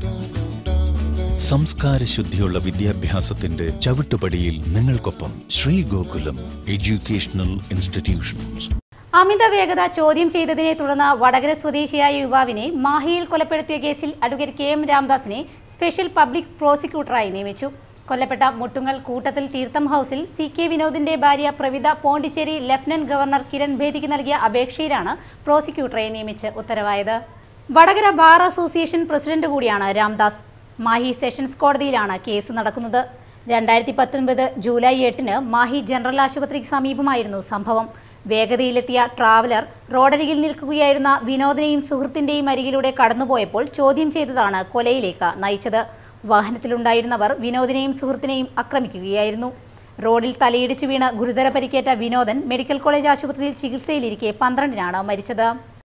സംസ്കാര ശുദ്ധിയുള്ള വിദ്യാഭ്യാസത്തിന്റെ ചവിട്ടുപടിയിൽ നിങ്ങൾക്കൊപ്പം ശ്രീ ഗോകുലം എഡ്യൂക്കേഷണൽ ഇൻസ്റ്റിറ്റ്യൂഷൻസ് അമിത വേഗത ചോദ്യം ചെയ്തതിനെ തുടർന്ന് വടകര സ്വദേശിയായ യുവാവിനെ മാഹിയിൽ കൊലപ്പെടുത്തിയ കേസിൽ അഡ്വക്കേറ്റ് കെ എം രാംദാസിനെ സ്പെഷ്യൽ പബ്ലിക് പ്രോസിക്യൂട്ടറായി നിയമിച്ചു കൊല്ലപ്പെട്ട മുട്ടുങ്ങൽ കൂട്ടത്തിൽ തീർത്ഥം ഹൗസിൽ സി കെ വിനോദിന്റെ ഭാര്യ പ്രവിത പോണ്ടിച്ചേരി ലഫ്റ്റനന്റ് ഗവർണർ കിരൺ ഭേദിക്ക് നൽകിയ അപേക്ഷയിലാണ് പ്രോസിക്യൂട്ടറെ നിയമിച്ച് ഉത്തരവായത് വടകര ബാർ അസോസിയേഷൻ പ്രസിഡന്റ് കൂടിയാണ് രാംദാസ് മാഹി സെഷൻസ് കോടതിയിലാണ് കേസ് നടക്കുന്നത് രണ്ടായിരത്തി പത്തൊൻപത് ജൂലൈ എട്ടിന് മാഹി ജനറൽ ആശുപത്രിക്ക് സമീപമായിരുന്നു സംഭവം വേഗതയിലെത്തിയ ട്രാവലർ റോഡരികിൽ നിൽക്കുകയായിരുന്ന വിനോദിനെയും സുഹൃത്തിന്റെയും അരികിലൂടെ കടന്നുപോയപ്പോൾ ചോദ്യം ചെയ്തതാണ് കൊലയിലേക്ക് നയിച്ചത് വാഹനത്തിലുണ്ടായിരുന്നവർ വിനോദിനെയും സുഹൃത്തിനെയും ആക്രമിക്കുകയായിരുന്നു റോഡിൽ തലയിടിച്ചു വീണ് ഗുരുതര പരിക്കേറ്റ വിനോദൻ മെഡിക്കൽ കോളേജ് ആശുപത്രിയിൽ ചികിത്സയിലിരിക്കെ പന്ത്രണ്ടിനാണ് മരിച്ചത്